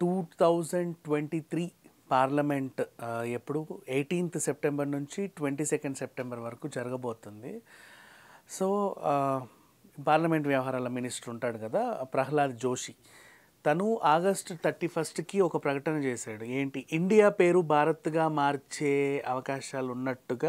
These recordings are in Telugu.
Two thousand twenty three parliament ఆ, ఎప్పుడు ఎయిటీన్త్ సెప్టెంబర్ నుంచి ట్వంటీ సెకండ్ సెప్టెంబర్ వరకు జరగబోతుంది సో ఆ, పార్లమెంట్ వ్యవహారాల మినిస్టర్ ఉంటాడు కదా ప్రహ్లాద్ జోషి తను ఆగస్ట్ థర్టీ ఫస్ట్కి ఒక ప్రకటన చేశాడు ఏంటి ఇండియా పేరు భారత్గా మార్చే అవకాశాలు ఉన్నట్టుగా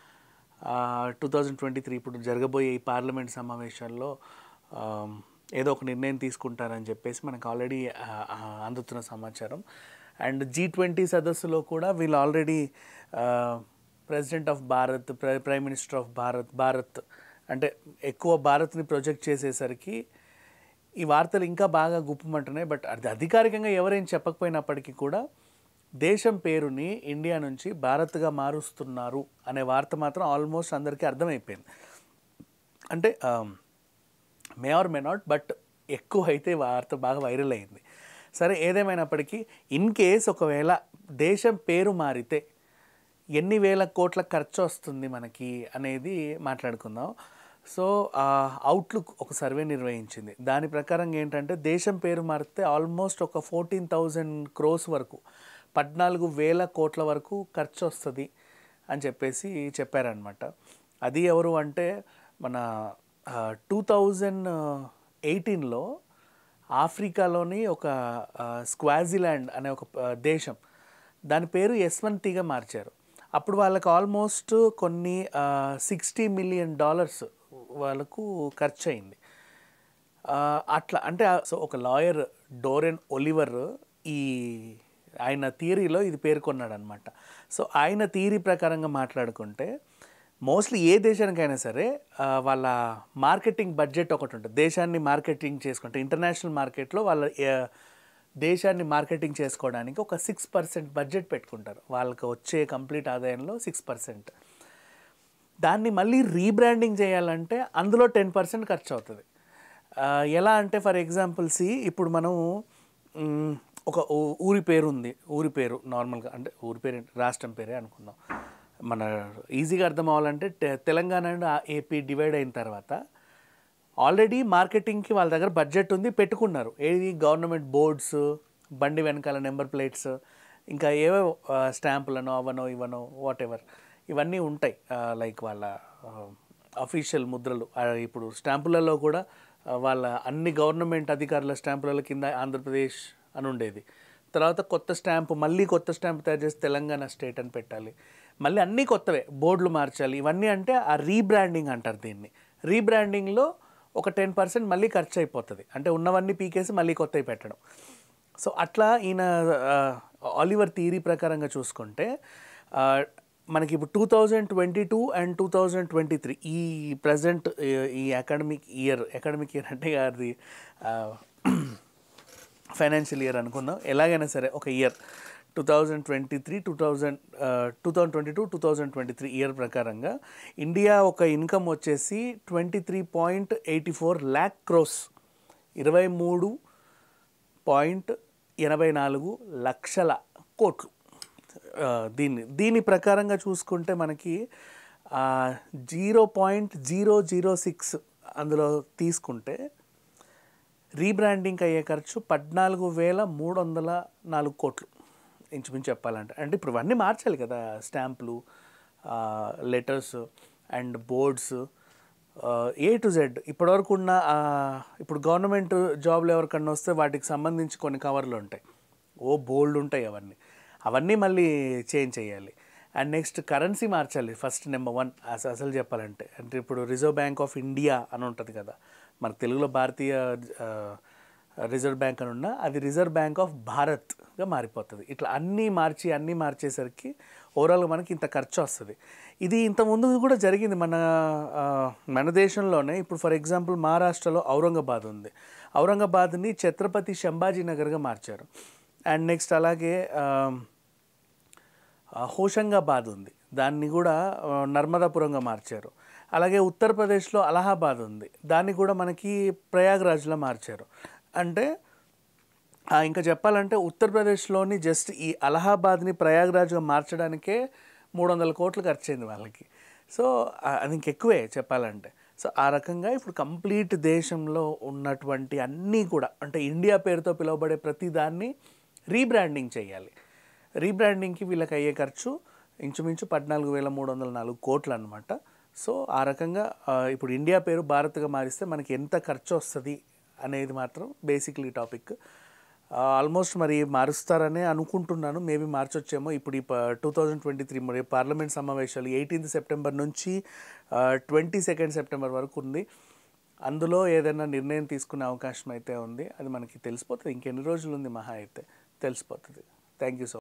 టూ థౌజండ్ ట్వంటీ త్రీ ఇప్పుడు జరగబోయే ఈ పార్లమెంట్ సమావేశాల్లో ఆ, ఏదో ఒక నిర్ణయం తీసుకుంటారని చెప్పేసి మనకు ఆల్రెడీ అందుతున్న సమాచారం అండ్ జీ ట్వంటీ సదస్సులో కూడా వీళ్ళు ఆల్రెడీ ప్రెసిడెంట్ ఆఫ్ భారత్ ప్ర- prime minister of Bharat Bharat అంటే ఎక్కువ భారత్ని ప్రొజెక్ట్ చేసేసరికి ఈ వార్తలు ఇంకా బాగా గుప్పమంటున్నాయి బట్ అది అధికారికంగా ఎవరేం చెప్పకపోయినప్పటికీ కూడా దేశం పేరుని ఇండియా నుంచి భారత్గా మారుస్తున్నారు అనే వార్త మాత్రం ఆల్మోస్ట్ అందరికీ అర్థమైపోయింది అంటే may or may not but ఎక్కువ అయితే వార్త బాగా వైరల్ అయింది సరే ఏదేమైనప్పటికీ ఇన్ కేస్ ఒకవేళ దేశం పేరు మారితే ఎన్ని వేల కోట్ల ఖర్చు వస్తుంది మనకి అనేది మాట్లాడుకుందాం సో అవుట్లుక్ ఒక సర్వే నిర్వహించింది దాని ప్రకారం ఏంటంటే దేశం పేరు మారితే ఆల్మోస్ట్ ఒక ఫోర్టీన్ థౌజండ్ క్రోస్ వరకు పద్నాలుగు వేల కోట్ల వరకు ఖర్చు వస్తుంది అని చెప్పేసి చెప్పారనమాట అది ఎవరు అంటే మన టూ థౌజండ్ ఎయిటీన్లో ఆఫ్రికాలోని ఒక ఆ, స్క్వాజిలాండ్ అనే ఒక ఆ, దేశం దాని పేరు యశ్వంతిగా మార్చారు అప్పుడు వాళ్ళకి ఆల్మోస్ట్ కొన్ని సిక్స్టీ మిలియన్ డాలర్స్ వాళ్ళకు ఖర్చు అయింది ఆ, అట్లా అంటే ఆ- సో ఒక లాయర్ డోరెన్ ఒలివర్ ఈ ఆయన థియరీలో ఇది పేర్కొన్నాడు అనమాట సో ఆయన థియరీ ప్రకారంగా మాట్లాడుకుంటే మోస్ట్లీ ఏ దేశానికైనా సరే ఆ, వాళ్ళ మార్కెటింగ్ బడ్జెట్ ఒకటి ఉంటుంది దేశాన్ని మార్కెటింగ్ చేసుకుంటే ఇంటర్నేషనల్ మార్కెట్లో వాళ్ళ ఆ, దేశాన్ని మార్కెటింగ్ చేసుకోవడానికి ఒక సిక్స్ పర్సెంట్ బడ్జెట్ పెట్టుకుంటారు వాళ్ళకి వచ్చే కంప్లీట్ ఆదాయంలో సిక్స్ పర్సెంట్ దాన్ని మళ్ళీ రీబ్రాండింగ్ చేయాలంటే అందులో టెన్ పర్సెంట్ ఖర్చు అవుతుంది ఆ, ఎలా అంటే ఫర్ ఎగ్జాంపుల్ సి ఇప్పుడు మనం మ్, ఒక ఊ- ఊరి పేరు ఉంది ఊరి పేరు నార్మల్గా అంటే ఊరి పేరు ఏంటి? రాష్ట్రం పేరే అనుకుందాం మన ఈజీగా అర్థం అవ్వాలంటే తె- తెలంగాణ అండ్ ఆ ఏపీ డివైడ్ అయిన తర్వాత ఆల్రెడీ మార్కెటింగ్కి వాళ్ళ దగ్గర బడ్జెట్ ఉంది పెట్టుకున్నారు ఏది గవర్నమెంట్ బోర్డ్స్ బండి వెనకాల నెంబర్ ప్లేట్స్ ఇంకా ఏవో స్టాంపులను అవనో ఇవనో వాట్ ఎవర్ ఇవన్నీ ఉంటాయి లైక్ వాళ్ళ అఫీషియల్ ముద్రలు ఆ, ఇప్పుడు స్టాంపులలో కూడా ఆ, వాళ్ళ అన్ని గవర్నమెంట్ అధికారుల స్టాంపుల కింద ఆంధ్రప్రదేశ్ అని ఉండేది తర్వాత కొత్త స్టాంపు మళ్ళీ కొత్త స్టాంప్ తయారు చేసి తెలంగాణ స్టేట్ అని పెట్టాలి మళ్ళీ అన్నీ కొత్తవే బోర్డులు మార్చాలి ఇవన్నీ అంటే ఆ రీబ్రాండింగ్ అంటారు దీన్ని రీబ్రాండింగ్లో ఒక టెన్ పర్సెంట్ మళ్ళీ ఖర్చు అయిపోతుంది అంటే ఉన్నవన్నీ పీకేసి మళ్ళీ కొత్తవి పెట్టడం సో అట్లా ఈయన ఆ, ఆలివర్ థియరీ ప్రకారంగా చూసుకుంటే ఆ, మనకి ఇప్పుడు two thousand twenty two and two thousand twenty three ఈ ప్రజెంట్ ఈ అకాడమిక్ ఇయర్ అకాడమిక్ ఇయర్ అంటే అది ఫైనాన్షియల్ ఇయర్ అనుకుందాం ఎలాగైనా సరే ఒక year two thousand twenty three two thousand two thousand twenty two two thousand twenty three year ప్రకారంగా ఇండియా ఒక ఇన్కమ్ వచ్చేసి twenty three point eighty four lakh crores ఇరవై మూడు పాయింట్ ఎనభై నాలుగు లక్షల కోట్లు ఆ, దీన్ని దీని ప్రకారంగా చూసుకుంటే మనకి zero point zero zero six అందులో తీసుకుంటే రీబ్రాండింగ్ అయ్యే ఖర్చు పద్నాలుగు వేల మూడు వందల నాలుగు కోట్లు ఇంచుమించు చెప్పాలంటే అంటే ఇప్పుడు ఇవన్నీ మార్చాలి కదా స్టాంపులు letters and boards A to Z ఇప్పటివరకు ఉన్న ఆ, ఇప్పుడు గవర్నమెంట్ జాబ్లు ఎవరికన్నా వస్తే వాటికి సంబంధించి కొన్ని కవర్లు ఉంటాయి ఓ బోల్డ్ ఉంటాయి అవన్నీ అవన్నీ మళ్ళీ చేంజ్ చేయాలి అండ్ నెక్స్ట్ కరెన్సీ మార్చాలి ఫస్ట్ నెంబర్ వన్ అసలు అసలు చెప్పాలంటే అంటే ఇప్పుడు రిజర్వ్ బ్యాంక్ ఆఫ్ ఇండియా అని ఉంటుంది కదా మన తెలుగులో భారతీయ ఆ, రిజర్వ్ బ్యాంక్ అని ఉన్నా అది రిజర్వ్ బ్యాంక్ ఆఫ్ భారత్గా మారిపోతుంది ఇట్లా అన్నీ మార్చి అన్నీ మార్చేసరికి ఓవరాల్గా మనకి ఇంత ఖర్చు వస్తుంది ఇది ఇంత ముందు కూడా జరిగింది మన ఆ, మన దేశంలోనే ఇప్పుడు ఫర్ ఎగ్జాంపుల్ మహారాష్ట్రలో ఔరంగాబాద్ ఉంది ఔరంగాబాద్ని ఛత్రపతి శంభాజీ నగర్గా మార్చారు అండ్ నెక్స్ట్ అలాగే ఆ, ఆ, హోషంగాబాద్ ఉంది దాన్ని కూడా ఆ, నర్మదాపురంగా మార్చారు అలాగే ఉత్తరప్రదేశ్లో అలహాబాద్ ఉంది దాన్ని కూడా మనకి ప్రయాగ్రాజ్లో మార్చారు అంటే ఆ, ఇంకా చెప్పాలంటే ఉత్తరప్రదేశ్లోని జస్ట్ ఈ అలహాబాద్ని ప్రయాగ్రాజ్గా మార్చడానికే మూడు వందల కోట్లు ఖర్చయింది వాళ్ళకి సో ఆ, అది ఇంకెక్కువే చెప్పాలంటే సో ఆ రకంగా ఇప్పుడు కంప్లీట్ దేశంలో ఉన్నటువంటి అన్నీ కూడా అంటే ఇండియా పేరుతో పిలువబడే ప్రతి దాన్ని రీబ్రాండింగ్ చేయాలి రీబ్రాండింగ్కి వీళ్ళకి అయ్యే ఖర్చు ఇంచుమించు పద్నాలుగు వేల మూడు వందల నాలుగు కోట్లు అనమాట సో ఆ రకంగా ఆ, ఇప్పుడు ఇండియా పేరు భారత్గా మారిస్తే మనకి ఎంత ఖర్చు వస్తుంది అనేది మాత్రం బేసిక్లీ టాపిక్ ఆల్మోస్ట్ మరి మారుస్తారనే అనుకుంటున్నాను మేబీ మార్చొచ్చేమో ఇప్పుడు ఈ టూ థౌజండ్ ట్వంటీ త్రీ మరి పార్లమెంట్ సమావేశాలు ఎయిటీన్త్ సెప్టెంబర్ నుంచి ట్వంటీ సెకండ్ సెప్టెంబర్ వరకు ఉంది అందులో ఏదైనా నిర్ణయం తీసుకునే అవకాశం అయితే ఉంది అది మనకి తెలిసిపోతుంది ఇంకెన్ని రోజులు ఉంది మహా అయితే తెలిసిపోతుంది థ్యాంక్ యూ సో